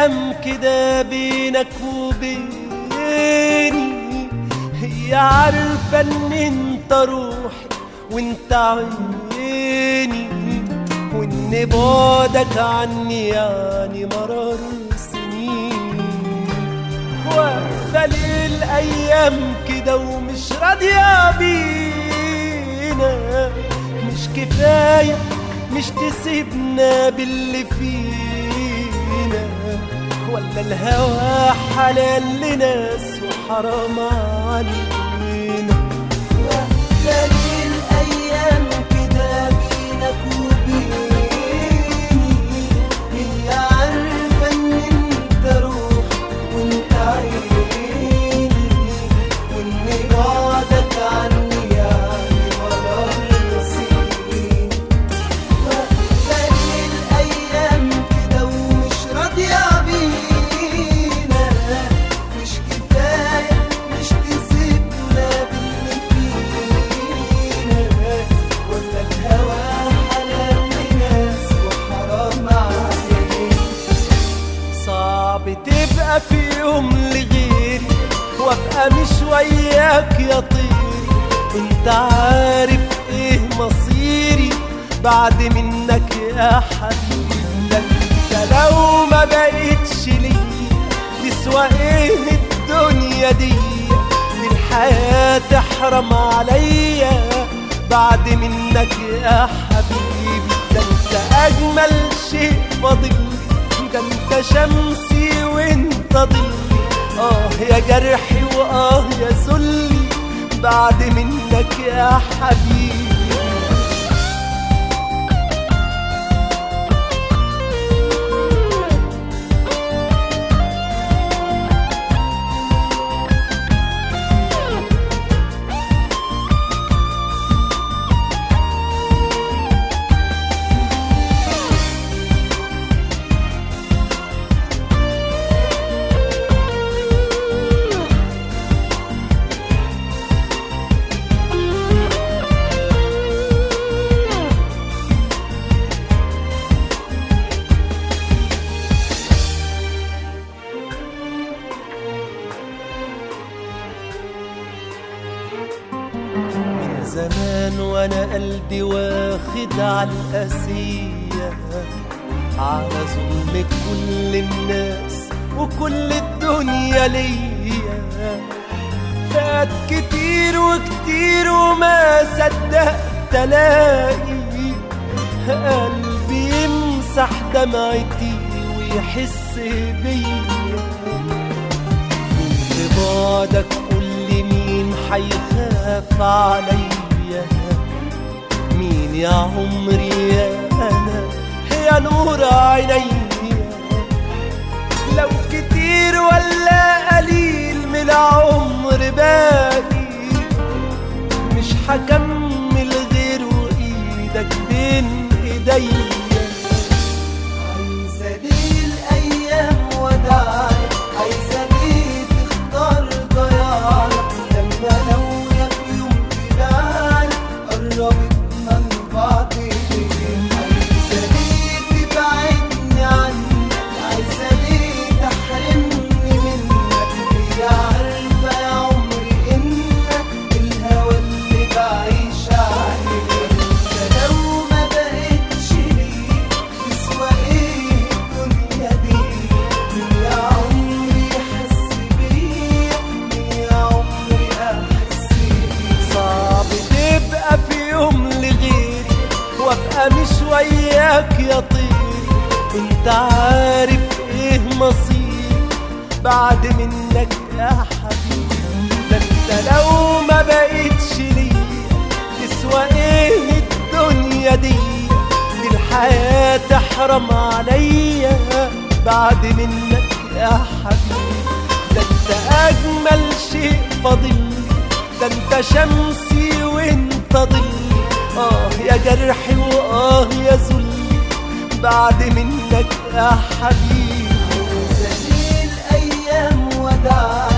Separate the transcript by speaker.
Speaker 1: الايام كده بينك وبيني هي عارفة ان انت روحي وانت عيني وان بعدك عني يعني مرار سنين واقفة ليه الايام كده ومش راضية بينا مش كفاية مش تسيبنا باللي فينا ولا الهوى حلال لناس وحرام علينا
Speaker 2: واقفة ليه الأيام كده بينك وبيني هي عارفة إن أنت روحي وأنت عيني وإن بعدك عني يعني مرار سنين واقفة ليه الأيام كده ومش راضية بينا مش كفاية مش تسيبنا باللي فينا ولا الهوى حلال لناس وحرام عليك
Speaker 1: صعب تبقى في يوم لغيري وابقى مش وياك يا طيري انت عارف ايه مصيري بعد منك يا حبيبي ده انت لو ما بقتش لي تسوى ايه الدنيا دي دي الحياة تحرم عليا بعد منك يا حبيبي ده انت اجمل شيء فاضل ده انت شمسي وانت ضلي اه يا جرحي واه يا ذلي بعد منك يا حبيبي من زمان وانا قلبي واخد على القاسية على ظلم كل الناس وكل الدنيا ليا فات كتير وكتير وما صدقت الاقي قلبي يمسح دمعتي ويحس بيا من بعدك قول لي مين حيخاف عليا مين يا عمري يا انا يا نور عينيا لو كتير ولا قليل من العمر باقي مش هكمل غير وايدك بين ايديا
Speaker 2: عايزة ليه الأيام وداعي عايزة ليه تختار ضياعك لما ناوية في يوم تبعد قربتنا لبعض ليه عايزة ليه تبعدني عنك عايزة ليه تحرمني منك هي عارفة يا عمري إنك الهوى اللي بعيش عليه ده لو ما بقتش ليك تسوى ايه الدنيا دي مين يا عمري حس بيا مين يا عمري احس بيك
Speaker 1: صعب تبقى في يوم لغيري وابقى مش وياك يا طيري انت عارف ايه مصيري بعد منك يا حبيبي ده انت لو ما بقتش ليا تسوى ايه الدنيا دي دي الحياة تحرم عليا بعد منك يا حبيبي ده انت اجمل شيء فاضل ده انت شمسي وانت ضلي اه يا جرحي واه يا ذلي بعد منك يا حبيبي
Speaker 2: زي الايام وداع